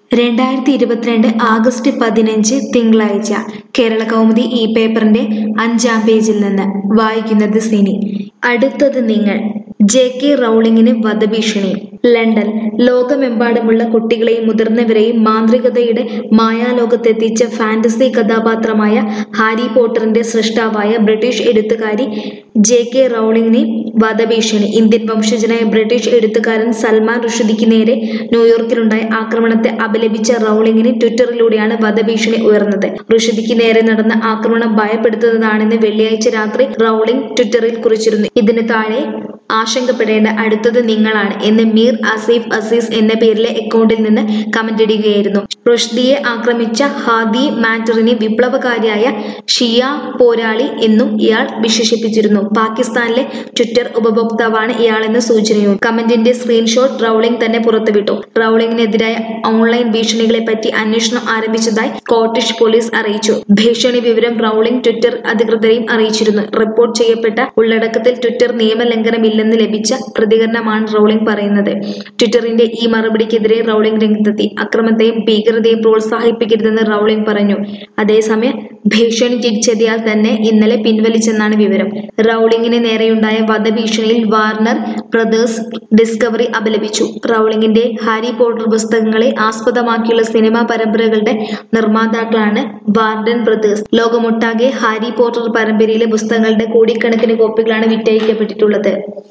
രണ്ടായിരത്തി ഇരുപത്തിരണ്ട് ആഗസ്റ്റ് പതിനഞ്ച് തിങ്കളാഴ്ച കേരള കൗമുദി ഈ പേപ്പറിന്റെ അഞ്ചാം പേജിൽ നിന്ന് വായിക്കുന്നത് സിനി അടുത്തത് നിങ്ങൾ ജെ കെ റൗളിങ്ങിന് വധഭീഷണി ലണ്ടൻ ലോകമെമ്പാടുമുള്ള കുട്ടികളെയും മുതിർന്നവരെയും മാന്ത്രികതയുടെ മായാലോകത്തെത്തിച്ച ഫാന്റസി കഥാപാത്രമായ ഹാരി പോട്ടറിന്റെ സൃഷ്ടാവായ ബ്രിട്ടീഷ് എഴുത്തുകാരി ജെ കെ റൗളിങ്ങിന് വധഭീഷണി ഇന്ത്യൻ വംശജനായ ബ്രിട്ടീഷ് എഴുത്തുകാരൻ സൽമാൻ റുഷ്ദിക്ക് നേരെ ന്യൂയോർക്കിലുണ്ടായ ആക്രമണത്തെ അപലപിച്ച റൗളിങ്ങിന് ട്വിറ്ററിലൂടെയാണ് വധഭീഷണി ഉയർന്നത് റുഷ്ദിക്ക് നേരെ നടന്ന ആക്രമണം ഭയപ്പെടുത്തുന്നതാണെന്ന് വെള്ളിയാഴ്ച രാത്രി റൗളിംഗ് ട്വിറ്ററിൽ കുറിച്ചിരുന്നു ഇതിന് താഴെ ആശങ്കപ്പെടേണ്ട അടുത്തത് നിങ്ങളാണ് എന്ന് മീർ അസീഫ് അസീസ് എന്ന പേരിലെ അക്കൗണ്ടിൽ നിന്ന് കമന്റ് ഇടുകയായിരുന്നു റുഷ്ദിയെ ആക്രമിച്ച ഹാദി മാറ്ററിനെ വിപ്ലവകാരിയായ ഷിയ പോരാളി എന്നും ഇയാൾ വിശേഷിപ്പിച്ചിരുന്നു പാകിസ്ഥാനിലെ ട്വിറ്റർ ഉപഭോക്താവാണ് ഇയാളെന്ന് സൂചനയുണ്ട് കമന്റിന്റെ സ്ക്രീൻഷോട്ട് റൗളിംഗ് തന്നെ പുറത്തുവിട്ടു റൗളിംഗിനെതിരായ ഓൺലൈൻ ഭീഷണികളെ പറ്റി അന്വേഷണം ആരംഭിച്ചതായി സ്കോട്ടിഷ് പോലീസ് അറിയിച്ചു ഭീഷണി വിവരം റൗളിംഗ് ട്വിറ്റർ അധികൃതരെയും അറിയിച്ചിരുന്നു റിപ്പോർട്ട് ചെയ്യപ്പെട്ട ഉള്ളടക്കത്തിൽ ട്വിറ്റർ നിയമലംഘനമില്ലെന്ന് ലഭിച്ച പ്രതികരണമാണ് റൗളിംഗ് പറയുന്നത് ട്വിറ്ററിന്റെ ഈ മറുപടിക്കെതിരെ റൗളിംഗ് രംഗത്തെത്തി അക്രമത്തെയും ഭീകരതയും പ്രോത്സാഹിപ്പിക്കരുതെന്ന് റൗളിംഗ് പറഞ്ഞു അതേസമയം ഭീഷണി തിരിച്ചെത്തിയാൽ തന്നെ ഇന്നലെ പിൻവലിച്ചെന്നാണ് വിവരം റൗളിംഗിന് നേരെയുണ്ടായ വധഭീഷണിയിൽ വാർണർ ബ്രദേഴ്സ് ഡിസ്കവറി അപലപിച്ചു റൗളിംഗിന്റെ ഹാരി പോട്ടർ പുസ്തകങ്ങളെ ആസ്പദമാക്കിയുള്ള സിനിമാ പരമ്പരകളുടെ നിർമ്മാതാക്കളാണ് വാർഡൻ ബ്രദേഴ്സ് ലോകമൊട്ടാകെ ഹാരി പോട്ടർ പരമ്പരയിലെ പുസ്തകങ്ങളുടെ കോടിക്കണക്കിന് കോപ്പികളാണ് വിറ്റഴിക്കപ്പെട്ടിട്ടുള്ളത്